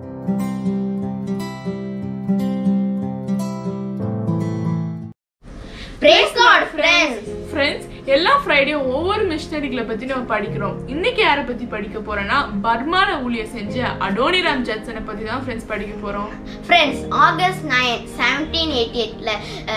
Brace God friends friends எல்லா ஃப்ரைடேயும் ஒவ்வொரு மிஷினரிகளை பத்தி நம்ம படிக்கிறோம் இன்னைக்கு யாரை பத்தி படிக்க போறோம்னா பர்மால ஊழியர் செஞ்ச அடோனிராம் ஜட்சனை பத்தி தான் ஃப்ரெண்ட்ஸ் படிக்க போறோம் friends August nine seventeen eighty எயிட்ல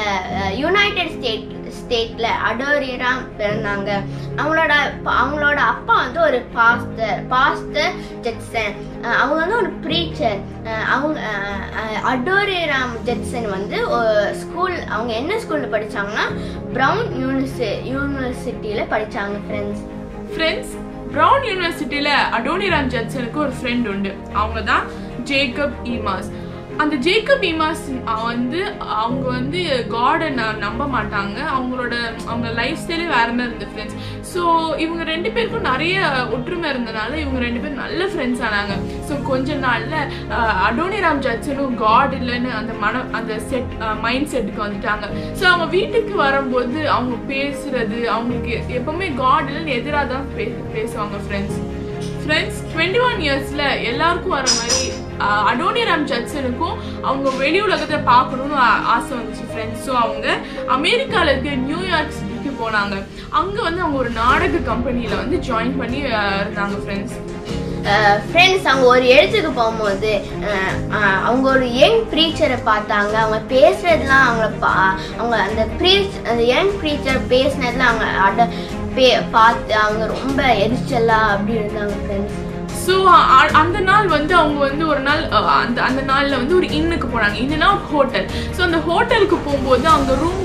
யுனைடெட் ஸ்டேட் ஸ்டேட்ல அடோரிராம் பிறந்தாங்க அவங்களோட அவங்களோட அப்பா வந்து ஒரு பாஸ்டர் பாஸ்டர் ஜெக்சன் அஹ் அவங்க வந்து ஒரு ப்ரீச்சர் அவங்க அஹ், அஹ், அடோரிராம் ஜெக்சன் வந்து ஸ்கூல் அவங்க என்ன ஸ்கூல்ல படிச்சாங்கன்னா ப்ரவுன் யூனிவர்சி யூனிவர்சிட்டியில படிச்சாங்க ஃப்ரெண்ட்ஸ் ஃப்ரெண்ட்ஸ் பிரவுன் யூனிவர்சிட்டியில அடோனிராம் ஜட்சனுக்கு ஒரு ஃப்ரெண்ட் உண்டு அவங்க தான் ஜேக்கப் ஈமாஸ் அந்த ஜேக்கப் ஈமாஸ் அவன் வந்து அவங்க வந்து காடை நம்ப மாட்டாங்க அவங்களோட அவங்க லைஃப் ஸ்டைலே வேற மாதிரி இருந்தது ஃப்ரெண்ட்ஸ் ஸோ இவங்க ரெண்டு பேருக்கும் நிறைய ஒற்றுமை இருந்தனால இவங்க ரெண்டு பேரும் நல்ல ஃப்ரெண்ட்ஸ் ஆனாங்க ஸோ கொஞ்ச நாள்ல அஹ், அடோனிராம் ஜட்சனும் காட் இல்லைன்னு அந்த மன அந்த செட் மைண்ட் செட்டுக்கு வந்துட்டாங்க ஸோ அவங்க வீட்டுக்கு வரும்போது அவங்க பேசுறது அவங்களுக்கு எப்பவுமே காட் இல்லைன்னு எதிராக தான் பே பேசுவாங்க ஃப்ரெண்ட்ஸ் ஃப்ரெண்ட்ஸ் டுவெண்ட்டி ஒன் இயர்ஸில் எல்லாருக்கும் வர மாதிரி அஹ், அடோனிராம் ஜட்சனுக்கும் அவங்க வெளி உலகத்தை பார்க்கணும்னு ஆ- ஆசை வந்துச்சு ஃப்ரெண்ட்ஸ் ஸோ அவங்க அமெரிக்காவில் இருக்க நியூயார்க் சிட்டிக்கு போனாங்க அங்கே வந்து அவங்க ஒரு நாடக கம்பெனியில் வந்து ஜாயின் பண்ணி அஹ், இருந்தாங்க ஃப்ரெண்ட்ஸ் ஃப்ரெண்ட்ஸ் அவங்க ஒரு இடத்துக்கு போகும்போது அஹ், அஹ், அவங்க ஒரு யங் ப்ரீச்சரை பார்த்தாங்க அவங்க பேசுறதுலாம் அவங்கள பா அவங்க அந்த ப்ரீச் அந்த யங் ப்ரீச்சர் பேசுனதுல அவங்க அட பே பார்த்து அவங்க ரொம்ப எரிச்சலா அப்படி இருந்தாங்க ஃப்ரெண்ட்ஸ் ஸோ அந்த நாள் வந்து அவங்க வந்து ஒரு நாள் அஹ், அந்த அந்த நாளில் வந்து ஒரு இன்னுக்கு போனாங்க இன்னுனா ஹோட்டல் ஸோ அந்த ஹோட்டலுக்கு போகும்போது அவங்க ரூம்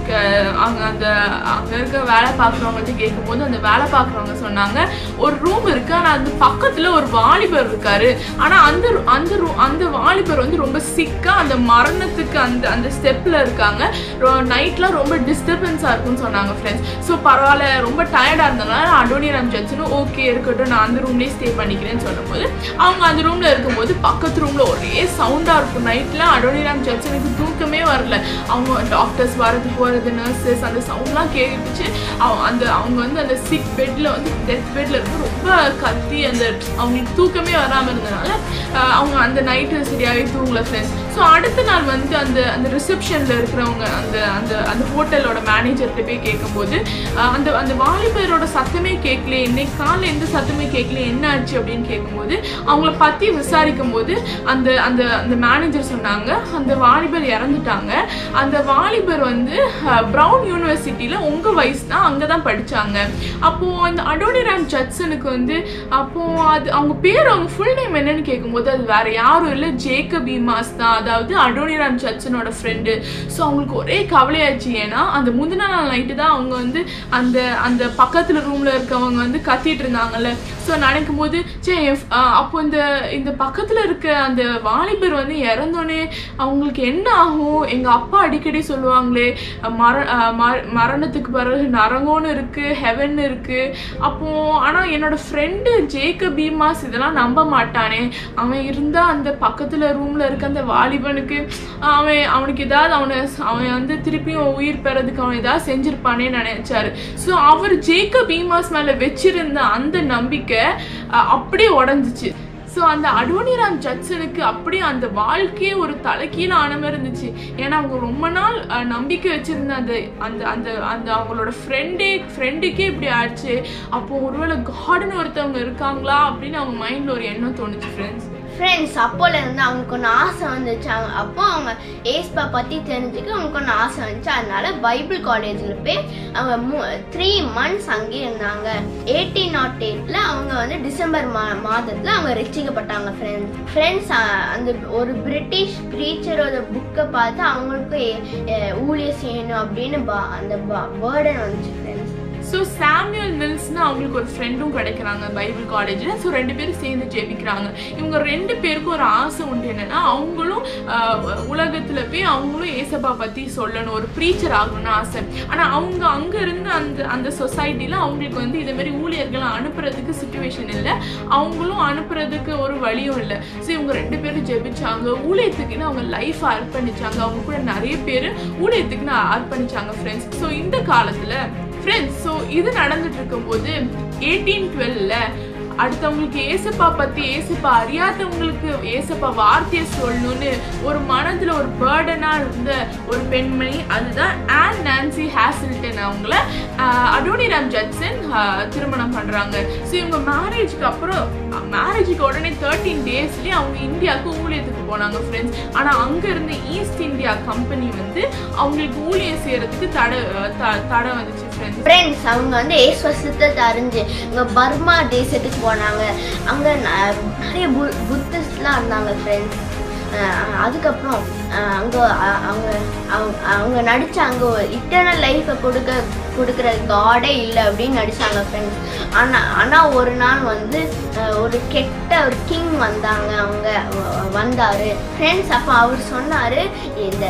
அங்கே அந்த அங்கே இருக்க வேலை பார்க்குறவங்கள்ட்ட கேட்கும்போது அந்த வேலை பார்க்குறவங்க சொன்னாங்க ஒரு ரூம் இருக்கு ஆனால் அது பக்கத்தில் ஒரு வாலிபர் இருக்காரு ஆனால் அந்த ரு- அந்த ரூ அந்த வாலிபர் வந்து ரொம்ப சிக்காக அந்த மரணத்துக்கு அந்த அந்த ஸ்டெப்பில் இருக்காங்க நைட்லாம் ரொம்ப டிஸ்டர்பன்ஸாக இருக்கும்னு சொன்னாங்க ஃப்ரெண்ட்ஸ் ஸோ பரவாயில்ல ரொம்ப டயர்டாக இருந்தனால அடோனிராம் ஜட்சனும் ஓகே இருக்கட்டும் நான் அந்த ரூம்லேயே ஸ்டே பண்ணிக்கிறேன்னு சொல்லும்போது அவங்க அந்த ரூமில் இருக்கும்போது பக்கத்து ரூமில் ஒரே சவுண்டாக இருக்கும் நைட்லாம் அடோனிராம் ஜட்சனுக்கு தூக்கமே வரல அவங்க டாக்டர்ஸ் வரது போகிறது நர்சஸ் அந்த சவுண்ட்லாம் கேட்டுச்சு அவங்க அந்த அவங்க வந்து அந்த சிக் பெட்டில் வந்து டெத் பெட்டில் இருந்து ரொம்ப கத்தி அந்த அவங்களுக்கு தூக்கமே வராமல் இருந்தனால ஆஹ், அவங்க அந்த நைட்டு சரியாகவே தூங்கல ஃப்ரெண்ட்ஸ் ஸோ அடுத்த நாள் வந்து அந்த அந்த ரிசப்ஷனில் இருக்கிறவங்க அந்த அந்த அந்த ஹோட்டலோட மேனேஜர்கிட்ட போய் கேட்கும்போது ஆஹ், அந்த அந்த வாலிபரோட சத்தமே கேட்கல இன்னைக்கு காலைல எந்த சத்தமே கேட்கல என்ன ஆச்சு அப்படின்னு கேட்கும்போது அவங்கள பற்றி விசாரிக்கும் போது அந்த அந்த அந்த மேனேஜர் சொன்னாங்க அந்த வாலிபர் இறந்துட்டாங்க அந்த வாலிபர் வந்து ப்ரவுன் யூனிவர்சிட்டியில் உங்கள் வயசு தான் அங்கே தான் படித்தாங்க அப்போது அந்த அடோனிராம் ஜட்சனுக்கு வந்து அப்போது அது அவங்க பேர் அவங்க ஃபுல் நேம் என்னன்னு கேட்கும்போது அது வேற யாரும் இல்லை ஜேக்கப் ஈமாஸ் தான் அதாவது அடோனிராம் ஜட்சனோட ஃப்ரெண்டு ஸோ அவங்களுக்கு ஒரே கவலையாச்சு ஏன்னா அந்த முந்தின நாள் நைட்டு தான் அவங்க வந்து அந்த அந்த பக்கத்தில் ரூமில் இருக்கவங்க வந்து கத்திட்டு இருந்தாங்கல்ல ஸோ நினைக்கும் போது சே என் ஃப்- ஆஹ் அப்போ இந்த இந்த பக்கத்தில் இருக்க அந்த வாலிபர் வந்து இறந்தோடனே அவங்களுக்கு என்ன ஆகும் எங்கள் அப்பா அடிக்கடி சொல்லுவாங்களே மர ஆஹ் மர- மரணத்துக்கு பிறகு நரகம்னு இருக்கு ஹெவன் இருக்கு அப்போ ஆனால் என்னோட ஃப்ரெண்டு ஜேக்கப் பீமாஸ் இதெல்லாம் நம்ப மாட்டானே அவன் இருந்தா அந்த பக்கத்துல ரூம்ல இருக்க அந்த வாலிபனுக்கு அவன் அவனுக்கு ஏதாவது அவனை அவன் வந்து திருப்பியும் உயிர் பெறதுக்கு அவன் ஏதாவது செஞ்சிருப்பானே நினைச்சாரு ஸோ அவர் ஜேக்கப் பீமாஸ் மேல வச்சிருந்த அந்த நம்பிக்கை அஹ், அப்படியே உடஞ்சிச்சு ஸோ அந்த அடோனிராம் ஜட்சனுக்கு அப்படியே அந்த வாழ்க்கையே ஒரு தலைக்கீழ ஆன மாதிரி இருந்துச்சு ஏன்னா அவங்க ரொம்ப நாள் அஹ், நம்பிக்கை வச்சிருந்த அந்த அந்த அந்த அந்த அவங்களோட ஃப்ரெண்டே ஃப்ரெண்டுக்கே இப்படி ஆச்சு அப்போ ஒருவேளை கார்டன் ஒருத்தவங்க இருக்காங்களா அப்படின்னு அவங்க மைண்ட்ல ஒரு எண்ணம் தோணுச்சு ஃப்ரெண்ட்ஸ் ஃப்ரெண்ட்ஸ் அப்போல இருந்து அவங்களுக்கு ஒன்று ஆசை வந்துச்சு அவங்க அப்போ அவங்க ஏஸ்பா பற்றி தெரிஞ்சுக்க அவங்களுக்கு ஒன்று ஆசை வந்துச்சு அதனால பைபிள் காலேஜில் போய் அவங்க த்ரீ மந்த்ஸ் அங்கேயே இருந்தாங்க எயிட்டீன் நாட் எயிட்டில் அவங்க வந்து டிசம்பர் மா மாதத்தில் அவங்க ரசிக்கப்பட்டாங்க ஃப்ரெண்ட்ஸ் ஃப்ரெண்ட்ஸ் அந்த ஒரு பிரிட்டிஷ் ப்ரீச்சரோட புக்கை பார்த்து அவங்களுக்கு எ- ஊழியம் செய்யணும் அப்படின்னு பா- அந்த பேர்டன் வந்துச்சு ஃப்ரெண்ட்ஸ் ஸோ சாமுவல் மில்ஸ்னு அவங்களுக்கு ஒரு ஃப்ரெண்டும் கிடைக்கிறாங்க பைபிள் காலேஜில் ஸோ ரெண்டு பேரும் சேர்ந்து ஜெபிக்கிறாங்க இவங்க ரெண்டு பேருக்கும் ஒரு ஆசை உண்டு என்னன்னா அவங்களும் உலகத்தில் போய் அவங்களும் ஏசப்பா பற்றி சொல்லணும் ஒரு ப்ரீச்சர் ஆகணும்னு ஆசை ஆனால் அவங்க அங்கே இருந்து அந்த அந்த சொசைட்டியில் அவங்களுக்கு வந்து இதே மாதிரி ஊழியர்களை அனுப்புறதுக்கு சுச்சுவேஷன் இல்லை அவங்களும் அனுப்புறதுக்கு ஒரு வழியும் இல்லை ஸோ இவங்க ரெண்டு பேரும் ஜெபிச்சாங்க ஊழியத்துக்குன்னு அவங்க லைஃப் அர்ப்பணிச்சாங்க அவங்க கூட நிறைய பேர் ஊழியத்துக்குன்னு அர்ப்பணிச்சாங்க ஃப்ரெண்ட்ஸ் ஸோ இந்த காலத்தில் ஃப்ரெண்ட்ஸ் ஸோ இது நடந்துட்டு இருக்கும்போது எயிட்டீன் டுவெல்ல அடுத்தவங்களுக்கு ஏசப்பா பத்தி ஏசப்பா அறியாதவங்களுக்கு ஏசப்பா வார்த்தையை சொல்லணும்னு ஒரு மனதுல ஒரு பேர்டனா இருந்த ஒரு பெண்மணி அதுதான் ஆன் நான்சி ஹேசில்டன் அவங்கள ஆஹ், அடோனிராம் ஜட்சன் ஆஹ், திருமணம் பண்றாங்க ஸோ இவங்க மேரேஜ்க்கு அப்புறம் மேரேஜுக்கு உடனே தேர்ட்டீன் டேஸ்லயே அவங்க இந்தியாவுக்கு ஊழியத்துக்கு போனாங்க ஃப்ரெண்ட்ஸ் ஆனா அங்க இருந்து ஈஸ்ட் இந்தியா கம்பெனி வந்து அவங்களுக்கு ஊழியம் செய்யறதுக்கு தடை த- தடை வந்துச்சு ஃப்ரெண்ட்ஸ் ஃப்ரெண்ட்ஸ் அவங்க வந்து ஏசு வருஷத்தை அறிஞ்சு இங்கே பர்மா தேசத்துக்கு போனாங்க அங்கே நிறைய பு புத்திஸ்ட்லாம் இருந்தாங்க ஃப்ரெண்ட்ஸ் அதுக்கப்புறம் அஹ், அங்க அ- அவங்க அவங்க அவங்க நடிச்ச அங்கே இட்டர்னல் லைஃப்பை கொடுக்க கொடுக்குற காடே இல்லை அப்படின்னு நடிச்சாங்க ஃப்ரெண்ட்ஸ் ஆனால் ஆனால் ஒரு நாள் வந்து அஹ், ஒரு கெட்ட ஒரு கிங் வந்தாங்க அவங்க வ- வந்தாரு ஃப்ரெண்ட்ஸ் அப்போ அவர் சொன்னார் இந்த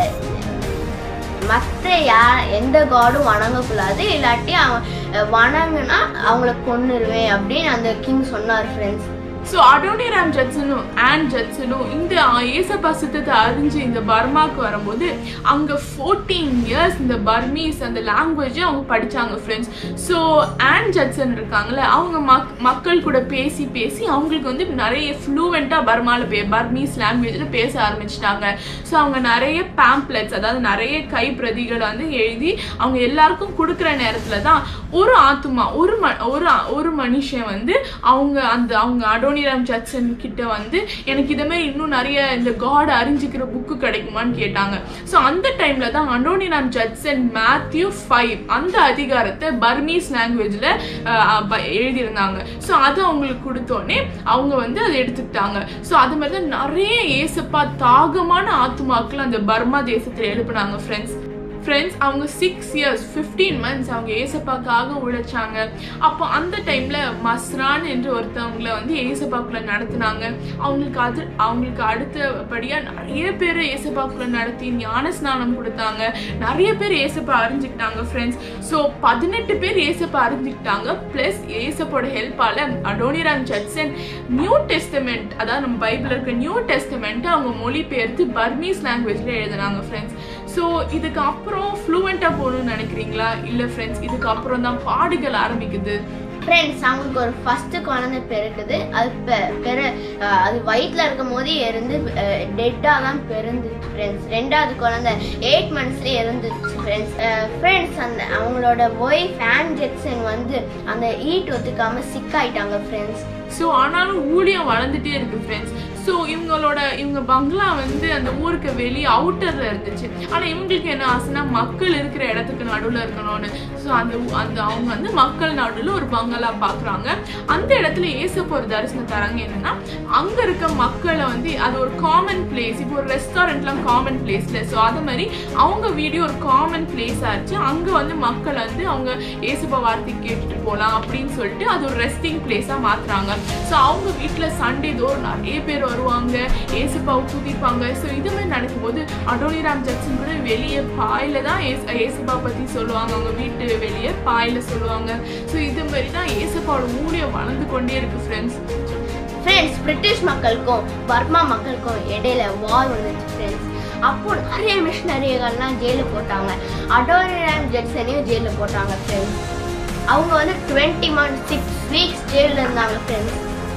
மற்ற யா எந்த காடும் வணங்கக்கூடாது இல்லாட்டி அவன் அஹ், வணங்குனா அவங்கள கொன்னுருவேன் அப்படின்னு அந்த கிங் சொன்னார் ஃப்ரெண்ட்ஸ் ஸோ அடோனிராம் ஜட்சனும் ஆன் ஜட்சனும் இந்த ஏசப்பா சித்தத்தை அறிஞ்சு இந்த பர்மாக்கு வரும்போது அங்கே ஃபோர்டீன் இயர்ஸ் இந்த பர்மீஸ் அந்த லாங்குவேஜை அவங்க படிச்சாங்க ஃப்ரெண்ட்ஸ் ஸோ ஆன் ஜட்சன் இருக்காங்கல்ல அவங்க மக் மக்கள் கூட பேசி பேசி அவங்களுக்கு வந்து நிறைய ஃப்ளூவெண்ட்டாக பர்மாவில் பே பர்மீஸ் லாங்குவேஜில் பேச ஆரம்பிச்சிட்டாங்க ஸோ அவங்க நிறைய பேம்ப்ளெட்ஸ் அதாவது நிறைய கைப்பிரதிகளை வந்து எழுதி அவங்க எல்லாருக்கும் கொடுக்குற நேரத்தில் தான் ஒரு ஆத்துமா ஒரு ம ஒரு ஒரு மனுஷன் வந்து அவங்க அந்த அவங்க அடோனிராம் ஜட்சன் கிட்ட வந்து எனக்கு இதே மாதிரி இன்னும் நிறைய இந்த காட் அறிஞ்சிக்கிற புக்கு கிடைக்குமான்னு கேட்டாங்க ஸோ அந்த டைம்ல தான் அடோனிராம் ஜட்சன் மேத்யூ ஃபைவ் அந்த அதிகாரத்தை பர்மீஸ் லாங்குவேஜில் எழுதியிருந்தாங்க ஸோ அது அவங்களுக்கு கொடுத்தோடனே அவங்க வந்து அதை எடுத்துக்கிட்டாங்க ஸோ அது மாதிரி தான் நிறைய ஏசப்பா தாகமான ஆத்துமாக்கள் அந்த பர்மா தேசத்தில் எழுப்புனாங்க ஃப்ரெண்ட்ஸ் ஃப்ரெண்ட்ஸ் அவங்க சிக்ஸ் இயர்ஸ் ஃபிஃப்டீன் மந்த்ஸ் அவங்க ஏசப்பாக்காக உழைச்சாங்க அப்போ அந்த டைம்ல மஸ்ரான் என்று ஒருத்தவங்கள வந்து ஏசப்பாக்குள்ள நடத்துனாங்க அவங்களுக்கு அது அவங்களுக்கு அடுத்தபடியா நிறைய பேர் ஏசப்பாக்குள்ள நடத்தி ஞான ஸ்நானம் கொடுத்தாங்க நிறைய பேர் ஏசப்பா அறிஞ்சுக்கிட்டாங்க ஃப்ரெண்ட்ஸ் ஸோ பதினெட்டு பேர் ஏசப்பா அறிஞ்சுக்கிட்டாங்க ப்ளஸ் ஏசப்போட ஹெல்ப்பால அடோனிராம் ஜட்சன் நியூ டெஸ்டமெண்ட் அதாவது நம்ம பைபிள் இருக்க நியூ டெஸ்டமெண்ட் அவங்க மொழிபெயர்த்து பர்மீஸ் லாங்குவேஜ்ல எழுதினாங்க ஃப்ரெண்ட்ஸ் ஸோ இதுக்கு அப்புறம் ஃப்ளூவெண்ட்டாக போகணும்னு நினைக்கிறீங்களா இல்லை ஃப்ரெண்ட்ஸ் இதுக்கு அப்புறம் தான் பாடுகள் ஆரம்பிக்குது ஃப்ரெண்ட்ஸ் அவங்களுக்கு ஒரு ஃபர்ஸ்ட் குழந்தை பிறக்குது அது பெ- பெற அஹ், அது வயிற்றுல இருக்கும் போதே இருந்து டெட்டாக தான் பிறந்துச்சு ஃப்ரெண்ட்ஸ் ரெண்டாவது குழந்தை எயிட் மந்த்ஸ்லேயே இருந்துச்சு ஃப்ரெண்ட்ஸ் ஃப்ரெண்ட்ஸ் அந்த அவங்களோட ஒய்ஃப் ஆன் ஜெக்சன் வந்து அந்த ஈட் ஒத்துக்காம சிக் ஆயிட்டாங்க ஃப்ரெண்ட்ஸ் ஸோ ஆனாலும் ஊழியம் வளர்ந்துட்டே இருக்கு ஃப்ரெண்ட்ஸ் ஸோ இவங்களோட இவங்க பங்களா வந்து அந்த ஊருக்கு வெளியே அவுட்டர்ல இருந்துச்சு ஆனால் இவங்களுக்கு என்ன ஆசைன்னா மக்கள் இருக்கிற இடத்துக்கு நடுவில் இருக்கணும்னு ஸோ அந்த ஊ- அந்த அவங்க வந்து மக்கள் நடுவில் ஒரு பங்களா பார்க்குறாங்க அந்த இடத்துல ஏசப்ப ஒரு தரிசனம் தராங்க என்னன்னா அங்கே இருக்க மக்களை வந்து அது ஒரு காமன் பிளேஸ் இப்போ ஒரு ரெஸ்டாரண்ட்லாம் காமன் பிளேஸ்ல ஸோ அது மாதிரி அவங்க வீடியோ ஒரு காமன் பிளேஸ் ஆச்சு அங்கே வந்து மக்கள் வந்து அவங்க ஏசப்பா வார்த்தை கேட்டுட்டு போகலாம் அப்படின்னு சொல்லிட்டு அது ஒரு ரெஸ்டிங் பிளேஸாக மாற்றுறாங்க ஸோ அவங்க வீட்டில் சண்டே தோறும் நிறைய பேர் வருவாங்க ஏசப்பாவை துதிப்பாங்க ஸோ இது மாதிரி நடக்கும்போது அடோனிராம் ஜக்சன் கூட வெளியே பாயில தான் ஏச ஏசப்பா பற்றி சொல்லுவாங்க அவங்க வீட்டு வெளியே பாயில சொல்லுவாங்க ஸோ இது மாதிரி தான் ஏசப்பாவோட ஊழியம் வளர்ந்து கொண்டே இருக்கு ஃப்ரெண்ட்ஸ் ஃப்ரெண்ட்ஸ் பிரிட்டிஷ் மக்களுக்கும் பர்மா மக்களுக்கும் இடையில வார் வந்துச்சு ஃப்ரெண்ட்ஸ் அப்போ நிறைய மிஷினரிகள்லாம் ஜெயிலில் போட்டாங்க அடோனிராம் ஜெக்சனையும் ஜெயிலில் போட்டாங்க ஃப்ரெண்ட்ஸ் அவங்க வந்து டுவெண்ட்டி மந்த்ஸ் சிக்ஸ் வீக்ஸ் ஜெயிலில் இருந்தாங்க ஃப்ரெண்ட்ஸ்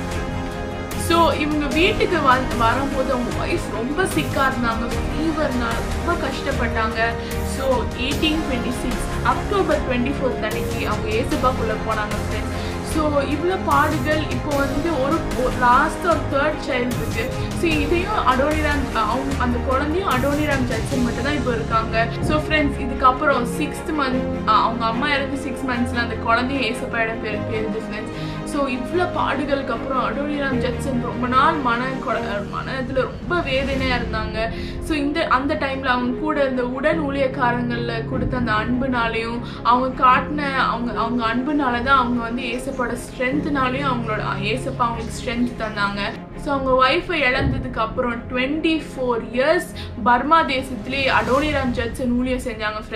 ஸோ இவங்க வீட்டுக்கு வந்து வரும்போது அவங்க ஒய்ஃப் ரொம்ப சிக்காக இருந்தாங்க ஃபீவர்னால ரொம்ப கஷ்டப்பட்டாங்க so eighteen twenty six October twenty fourth அன்னைக்கு அவங்க ஏசப்பாக்குள்ளே போனாங்க ஃப்ரெண்ட்ஸ் ஸோ இவ்வளோ பாடுகள் இப்போ வந்து ஒரு லாஸ்ட் ஒரு தேர்ட் சைல்டு இருக்கு ஸோ இதையும் அடோனிராம் அவங்க அந்த குழந்தையும் அடோனிராம் ஜட்சன் மட்டும் தான் இப்போ இருக்காங்க ஸோ ஃப்ரெண்ட்ஸ் இதுக்கப்புறம் சிக்ஸ்த் மந்த் அவங்க அம்மா இறந்து சிக்ஸ் மந்த்ஸில் அந்த குழந்தையும் ஏசப்பாயிட பேர் பேருது ஃப்ரெண்ட்ஸ் ஸோ இவ்வளோ பாடுகளுக்கு அப்புறம் அடோனிராம் ஜட்சன் ரொம்ப நாள் மன கொட- மனதுல ரொம்ப வேதனையாக இருந்தாங்க ஸோ இந்த அந்த டைமில் அவங்க கூட இருந்த உடன் ஊழியக்காரங்களில் கொடுத்த அந்த அன்புனாலையும் அவங்க காட்டின அவங்க அவங்க அன்புனால தான் அவங்க வந்து ஏசப்போட ஸ்ட்ரென்த்னாலையும் அவங்களோட ஏசப்பா அவங்களுக்கு ஸ்ட்ரென்த் தந்தாங்க ஸோ அவங்க ஒய்ஃபை இழந்ததுக்கு அப்புறம் டுவெண்ட்டி ஃபோர் இயர்ஸ் பர்மா தேசத்திலே அடோனிராம் ஜட்சன் ஊழியம் செஞ்சாங்க friends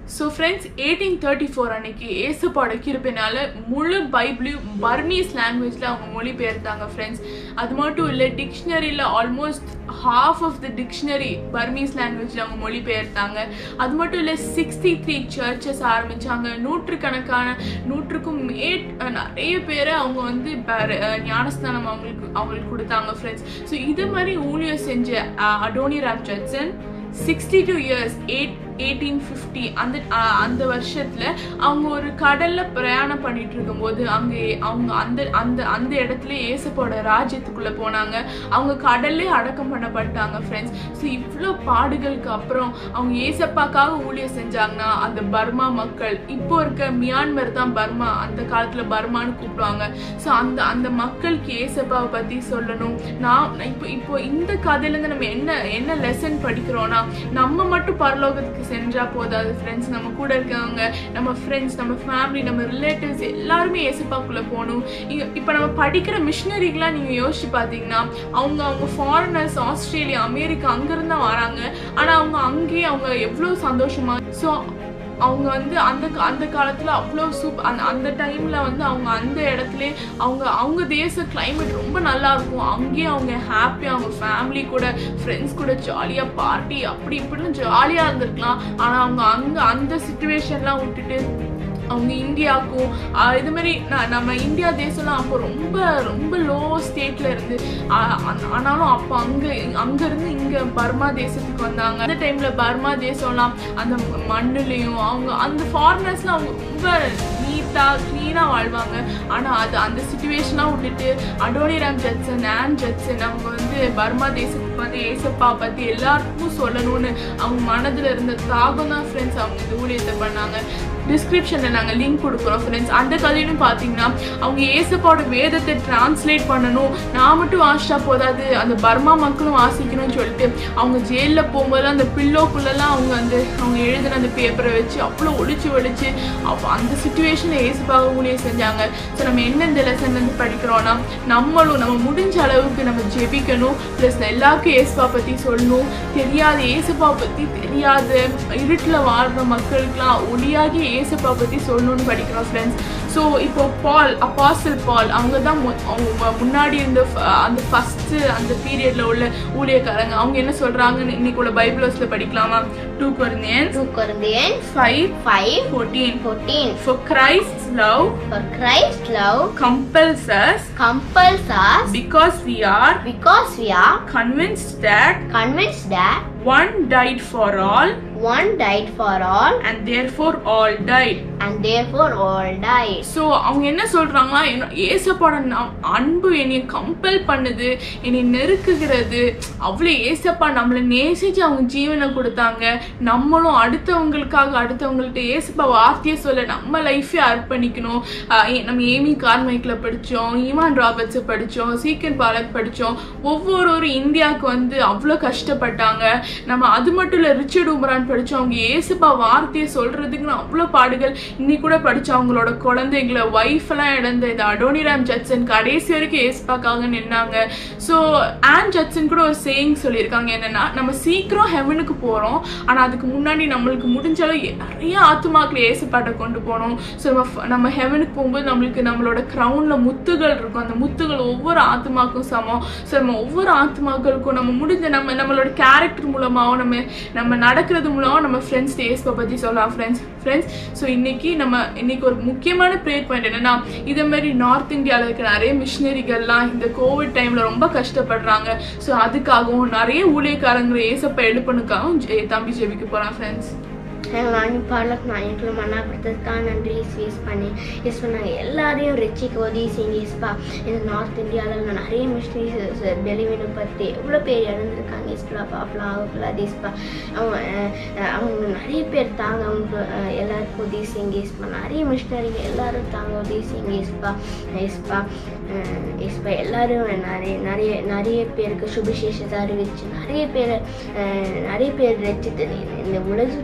so friends eighteen thirty four அன்னைக்கு ஏசப்பாட கிருப்பினால முழு பைபிளையும் பர்மீஸ் லாங்குவேஜில் அவங்க மொழிபெயர்த்தாங்க ஃப்ரெண்ட்ஸ் அது மட்டும் இல்லை டிக்ஷனரியில் almost half of the dictionary Burmese லாங்குவேஜில் அவங்க மொழிபெயர்த்தாங்க அது மட்டும் இல்லை சிக்ஸ்டி த்ரீ சர்ச்சஸ் ஆரம்பிச்சாங்க நூற்றுக்கணக்கான நூற்றுக்கும் மேட் நிறைய பேரை அவங்க வந்து பர- அஹ் ஞானஸ்தானம் அவங்களுக்கு அவங்களுக்கு கொடுத்தாங்க ஃப்ரெண்ட்ஸ் ஸோ இது மாதிரி ஊழியம் செஞ்ச அஹ், Adoniram Judson sixty two years eight eighteen fifty அந்த அஹ், அந்த வருஷத்துல அவங்க ஒரு கடல்ல பிரயாணம் பண்ணிட்டு இருக்கும்போது அங்க அவங்க அந்த அந்த அந்த இடத்துல ஏசப்போட ராஜ்யத்துக்குள்ள போனாங்க அவங்க கடல்லே அடக்கம் பண்ணப்பட்டாங்க ஃப்ரெண்ட்ஸ் ஸோ இவ்வளோ பாடுகளுக்கு அப்புறம் அவங்க ஏசப்பாக்காக ஊழியம் செஞ்சாங்கன்னா அந்த பர்மா மக்கள் இப்போ இருக்க மியான்மர் தான் பர்மா அந்த காலத்துல பர்மான்னு கூப்பிடுவாங்க ஸோ அந்த அந்த மக்களுக்கு ஏசப்பாவை பத்தி சொல்லணும் நான் இப்போ இப்போ இந்த கதையில இருந்து நம்ம என்ன என்ன லெசன் படிக்கிறோம்னா நம்ம மட்டும் பரலோகத்துக்கு சென்றா போதாது ஃப்ரெண்ட்ஸ் நம்ம கூட இருக்கவங்க நம்ம ஃப்ரெண்ட்ஸ் நம்ம ஃபேமிலி நம்ம ரிலேட்டிவ்ஸ் எல்லாருமே ஏசப்பாக்குள்ள போகணும் இங்க- இப்போ நம்ம படிக்கிற மிஷினரிகெலாம் நீங்க யோசிச்சு பார்த்தீங்கன்னா அவங்க அவங்க ஃபாரினர்ஸ் ஆஸ்திரேலியா அமெரிக்கா அங்கிருந்து தான் வராங்க ஆனா அவங்க அங்கேயே அவங்க எவ்வளோ சந்தோஷமா ஸோ அவங்க வந்து அந்த கா- அந்த காலத்துல அவ்வளோ சூப் அந்த அந்த டைம்ல வந்து அவங்க அந்த இடத்துல அவங்க அவங்க தேச climate ரொம்ப நல்லா இருக்கும் அங்கேயே அவங்க ஹாப்பியா அவங்க ஃபேமிலி கூட ஃப்ரெண்ட்ஸ் கூட ஜாலியா பார்ட்டி அப்படி இப்படின்னு ஜாலியா இருந்திருக்கலாம் ஆனா அவங்க அங்க அந்த சுச்சுவேஷன்லாம் விட்டுட்டு அவங்க இந்தியாவுக்கும் ஆஹ் இது மாதிரி ந- நம்ம இந்தியா தேசம்லாம் அப்போ ரொம்ப ரொம்ப லோ ஸ்டேட்ல இருந்து ஆஹ் ஆன- ஆனாலும் அப்போ அங்க அங்க இருந்து இங்க பர்மா தேசத்துக்கு வந்தாங்க அந்த டைம்ல பர்மா தேசம்லாம் அந்த மண்ணுலயும் அவங்க அந்த ஃபாரினர்ஸ்லாம் அவங்க ரொம்ப நீட்டா க்ளீனா வாழ்வாங்க ஆனா அது அந்த சுச்சுவேஷனாக விட்டுட்டு அடோனிராம் ஜட்சன் ஆன் ஜட்சன் அவங்க வந்து பர்மா தேசத்துக்கு வந்து ஏசப்பா பத்தி எல்லாருக்கும் சொல்லணும்னு அவங்க மனதுல இருந்த தாகம் தான் ஃப்ரெண்ட்ஸ் அவங்க இந்த ஊழியத்தை பண்ணாங்க டிஸ்கிரிப்ஷன்ல நாங்க லிங்க் கொடுக்குறோம் ஃப்ரெண்ட்ஸ் அந்த கதையிலும் பாத்தீங்கன்னா அவங்க ஏசப்பாவோட வேதத்தை டிரான்ஸ்லேட் பண்ணணும் நான் மட்டும் வாசிச்சா போதாது அந்த பர்மா மக்களும் வாசிக்கணும்னு சொல்லிட்டு அவங்க ஜெயில்ல போகும்போதெல்லாம் அந்த பில்லோக்குள்ளெல்லாம் அவங்க அந்த அவங்க எழுதின அந்த பேப்பரை வச்சு அவ்வளோ ஒளிச்சு ஒளிச்சு அப்போ அந்த சுச்சுவேஷனில் ஏசுப்பாக ஊழியம் செஞ்சாங்க ஸோ நம்ம என்ன இந்த லெசன் வந்து படிக்கிறோம்னா நம்மளும் நம்ம முடிஞ்ச அளவுக்கு நம்ம ஜெபிக்கணும் ப்ளஸ் எல்லாருக்கும் ஏசுப்பா பற்றி சொல்லணும் தெரியாத ஏசுப்பா பற்றி தெரியாத இருட்டில் வாழ்கிற மக்களுக்கெல்லாம் ஒளியாகி ஏசுப்பா பற்றி சொல்லணும்னு படிக்கிறோம் ஃப்ரெண்ட்ஸ் ஸோ இப்போ பால் அப்பாசல் பால் அவங்க தான் மு- அவங்க முன்னாடி இருந்த ஃப- அந்த ஃபஸ்ட்டு அந்த பீரியட்ல உள்ள ஊழியக்காரங்க அவங்க என்ன சொல்றாங்கன்னு இன்னைக்கு உள்ள பைபிள் ஹவுஸ்ல படிக்கலாமா two Corinthians 2 Corinthians five 5 fourteen 14 For Christ's love For Christ's love compels us compels us because we are because we are convinced that convinced that one died for all one died for all and therefore all died. and therefore all died. So அவங்க என்ன சொல்றாங்கன்னா என்ன- ஏசப்பாட நம்- அன்பு என்னை compel பண்ணுது என்னை நெருக்குகிறது அவ்வளோ ஏசப்பா நம்மளை நேசிச்சு அவங்க ஜீவனை கொடுத்தாங்க நம்மளும் அடுத்தவங்களுக்காக அடுத்தவங்கள்ட்ட ஏசப்பா வார்த்தையை சொல்ல நம்ம லைஃபே அர்ப்பணிக்கணும் ஆஹ் ஏ- நம்ம ஏமி கார்மைக்கில் படித்தோம் ஈமான் ராபர்ட்ஸை படித்தோம் சீக்கன் பாலக் படித்தோம் ஒவ்வொரு ஒரு இந்தியாவுக்கு வந்து அவ்வளோ கஷ்டப்பட்டாங்க நம்ம அது மட்டும் இல்லை ரிச்சர்ட் உமரான் படித்தோம் அவங்க ஏசப்பா வார்த்தையை சொல்றதுக்குன்னு அவ்வளோ பாடுகள் இன்னைக்கு கூட படிச்சோம் அவங்களோட குழந்தைங்களை ஒய்ஃப் எல்லாம் இழந்த இந்த அடோனிராம் ஜட்சன் கடைசி வரைக்கும் ஏசப்பாக்காக நின்னாங்க ஸோ ஆன் ஜட்சன் கூட ஒரு சேயிங் சொல்லியிருக்காங்க என்னன்னா நம்ம சீக்கிரம் ஹெவனுக்கு போறோம் ஆனா அதுக்கு முன்னாடி நம்மளுக்கு முடிஞ்ச அளவு நிறைய ஆத்துமாக்களை ஏசப்பாட்டை கொண்டு போகணும் ஸோ நம்ம ஃப- நம்ம ஹெவனுக்கு போகும்போது நம்மளுக்கு நம்மளோட க்ரௌன்ல முத்துகள் இருக்கும் அந்த முத்துகள் ஒவ்வொரு ஆத்துமாக்கும் சமம் ஸோ நம்ம ஒவ்வொரு ஆத்துமாக்களுக்கும் நம்ம முடிஞ்ச நம்ம நம்மளோட கேரக்டர் மூலமாகவும் நம்ம நம்ம நடக்கிறது மூலமாக நம்ம ஃப்ரெண்ட்ஸ் ஏஸ்பா பற்றி சொல்லலாம் ஃப்ரெண்ட்ஸ் ஃப்ரெண்ட்ஸ் ஸோ இன்னைக்கு நம்ம இன்னைக்கு ஒரு முக்கியமான ப்ரேயர் பாயிண்ட் என்னன்னா இதே மாதிரி நார்த் இந்தியாவில் இருக்கிற நிறைய மிஷினரிகள்லாம் இந்த கோவிட் டைம்ல ரொம்ப கஷ்டப்படுறாங்க ஸோ அதுக்காகவும் நிறைய ஊழியக்காரங்களை ஏசப்பா எழுப்பனுக்காகவும் ஜெ- தம்பி ஜெபிக்க போறான் ஃப்ரெண்ட்ஸ் நாங்கள் பாடலுக்கு நான் எங்களை மன்னாப்படுத்துறதுக்காக நன்றி ஃபேஸ் பண்ணி எஸ் பண்ணாங்க எல்லாரையும் ரிச்சிக்கு உதவி செய்யுங்க எஸ்பா இந்த நார்த் இந்தியாவில் நிறைய மிஷினரிஸ் டெலிவரி பற்றி எவ்வளோ பேர் இறந்துருக்காங்க எஸ்பா பாப்பலாம் ஆகக்கூடாது எஸ்பா அவங்க அஹ், அஹ், அவங்க நிறைய பேர் தாங்க அவங்க அஹ், எல்லாருக்கும் உதவி செய்யுங்க எஸ்பா நிறைய மிஷினரிங்க எல்லாரும் தாங்க உதவி செய்யுங்க எஸ்பா எஸ்பா அஹ், எஸ்பா எல்லாரும் நிறைய நிறைய நிறைய பேருக்கு சுபிசேஷத்தை அறிவிச்சு நிறைய பேர் அஹ், நிறைய பேர் ரசித்து இந்த உலகத்துக்கு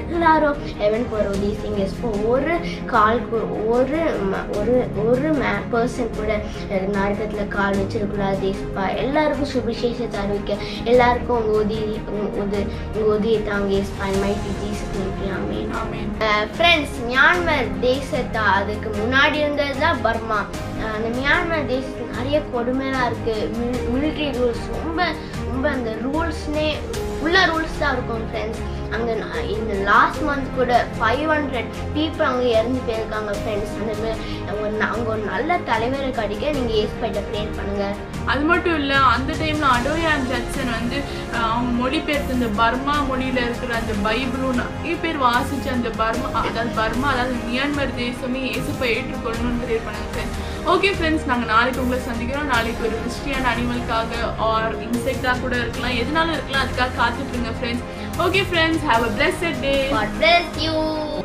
எல்லாரும் ஹெவன் ஃபார் ஒடிசிங் எஸ்போ ஒரு கால் கு- ஒரு ம- ஒரு ஒரு மே பர்சன் கூட அஹ், நரகத்தில் கால் வச்சிருக்கூடாது ஏசப்பா எல்லாருக்கும் சுபிசேஷத்தை அறிவிக்க எல்லாருக்கும் உங்கள் உதவி உங்க உத- உங்க உதவியை தாங்க ஏசப்பா மைட்டி ஜீசஸ் ஆமேன் ஆமென் ஃப்ரெண்ட்ஸ் மியான்மர் தேசத்தை அதுக்கு முன்னாடி இருந்தது தான் பர்மா அஹ் அந்த மியான்மர் தேசத்துல நிறைய கொடுமைலாம் இருக்கு மிலிட்ரி ரூல்ஸ் ரொம்ப ரொம்ப அந்த ரூல்ஸ்னே ஃபுல்லாக ரூல்ஸ் தான் இருக்கும் ஃப்ரெண்ட்ஸ் அங்கே இந்த லாஸ்ட் மந்த் கூட ஃபைவ் ஹண்ட்ரட் பீப்புள் அங்கே இறந்து போயிருக்காங்க ஃப்ரெண்ட்ஸ் அந்த மா- அவங்க ந- அவங்க ஒரு நல்ல தலைவரை கிடைக்க நீங்கள் ஏஸ்பைட்ட ப்ரேயர் பண்ணுங்கள் அது மட்டும் இல்லை அந்த டைமில் அடோயான் ஜட்சன் வந்து அஹ், அவங்க மொழிபெயர்த்து இந்த பர்மா மொழியில் இருக்கிற அந்த பைபிளும் நிறைய பேர் வாசிச்சு அந்த பர்மா அதாவது பர்மா அதாவது மியான்மர் தேசமே இயேசுப்பை ஏற்றுக்கொள்ளணும்னு ப்ரேயர் பண்ணுங்க ஃப்ரெண்ட்ஸ் ஓகே ஃப்ரெண்ட்ஸ் நாங்கள் நாளைக்கு உங்களை சந்திக்கிறோம் நாளைக்கு ஒரு கிறிஸ்டியன் அனிமலுக்காக ஆர் இன்செக்டாக கூட இருக்கலாம் எதுனாலும் இருக்கலாம் அதுக்காக காத்துட்ருங்க friends okay friends have a blessed day God bless you